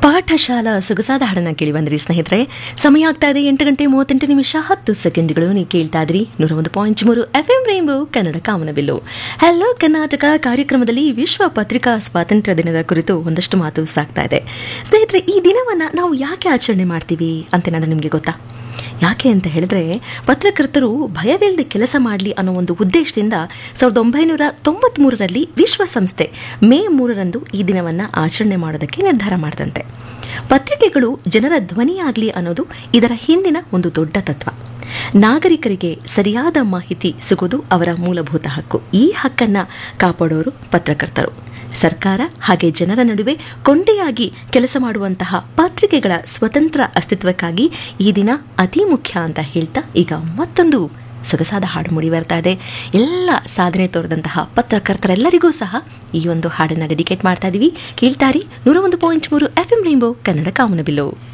ಪಾಠಶಾಲಾ ಸೊಗಸಾದ ಹಾಡನ್ನ ಕೇಳಿ ಬಂದ್ರಿ ಸ್ನೇಹಿತರೆ ಸಮಯ ಆಗ್ತಾ ಇದೆ ಎಂಟು ಗಂಟೆ ಮೂವತ್ತೆಂಟು ನಿಮಿಷ ಹತ್ತು ಸೆಕೆಂಡ್ಗಳು ನೀವು ಕೇಳ್ತಾ ಇದ್ರಿ ನೂರ ಒಂದು ಪಾಯಿಂಟ್ ಮೂರು ಎಫ್ ಎಂ ರೈಂಬೋ ಕನ್ನಡ ಕಾಮನಬಿಲ್ಲು ಹಲೋ ಕರ್ನಾಟಕ ಕಾರ್ಯಕ್ರಮದಲ್ಲಿ ವಿಶ್ವ ಪತ್ರಿಕಾ ಸ್ವಾತಂತ್ರ್ಯ ದಿನದ ಕುರಿತು ಒಂದಷ್ಟು ಮಾತು ಸಾಕ್ತಾ ಇದೆ ಸ್ನೇಹಿತರೆ ಈ ದಿನವನ್ನ ನಾವು ಯಾಕೆ ಆಚರಣೆ ಮಾಡ್ತೀವಿ ಅಂತೇನಾದ್ರೂ ನಿಮಗೆ ಗೊತ್ತಾ ಯಾಕೆ ಅಂತ ಹೇಳಿದ್ರೆ ಪತ್ರಕರ್ತರು ಭಯವಿಲ್ಲದೆ ಕೆಲಸ ಮಾಡಲಿ ಅನ್ನೋ ಒಂದು ಉದ್ದೇಶದಿಂದ ಸಾವಿರದ ಒಂಬೈನೂರ ತೊಂಬತ್ಮೂರರಲ್ಲಿ ವಿಶ್ವಸಂಸ್ಥೆ ಮೇ ಮೂರರಂದು ಈ ದಿನವನ್ನು ಆಚರಣೆ ಮಾಡೋದಕ್ಕೆ ನಿರ್ಧಾರ ಮಾಡಿದಂತೆ ಪತ್ರಿಕೆಗಳು ಜನರ ಧ್ವನಿಯಾಗಲಿ ಅನ್ನೋದು ಇದರ ಹಿಂದಿನ ಒಂದು ದೊಡ್ಡ ತತ್ವ ನಾಗರಿಕರಿಗೆ ಸರಿಯಾದ ಮಾಹಿತಿ ಸಿಗೋದು ಅವರ ಮೂಲಭೂತ ಹಕ್ಕು ಈ ಹಕ್ಕನ್ನು ಕಾಪಾಡೋರು ಪತ್ರಕರ್ತರು ಸರ್ಕಾರ ಹಾಗೆ ಜನರ ನಡುವೆ ಕೊಂಡೆಯಾಗಿ ಕೆಲಸ ಮಾಡುವಂತಹ ಪತ್ರಿಕೆಗಳ ಸ್ವತಂತ್ರ ಅಸ್ತಿತ್ವಕ್ಕಾಗಿ ಈ ದಿನ ಅತಿ ಮುಖ್ಯ ಅಂತ ಹೇಳ್ತಾ ಈಗ ಮತ್ತೊಂದು ಸೊಗಸಾದ ಹಾಡು ಮೂಡಿ ಬರ್ತಾ ಇದೆ ಎಲ್ಲ ಸಾಧನೆ ತೋರಿದಂತಹ ಪತ್ರಕರ್ತರೆಲ್ಲರಿಗೂ ಸಹ ಈ ಒಂದು ಹಾಡನ್ನು ಡೆಡಿಕೇಟ್ ಮಾಡ್ತಾ ಇದ್ದೀವಿ ಕೇಳ್ತಾರಿ ನೂರ ಒಂದು ಪಾಯಿಂಟ್ ಮೂರು ಎಫ್ ಎಂ ರೈಂಬೋ ಕನ್ನಡ ಕಾಮನಬಿಲ್ಲು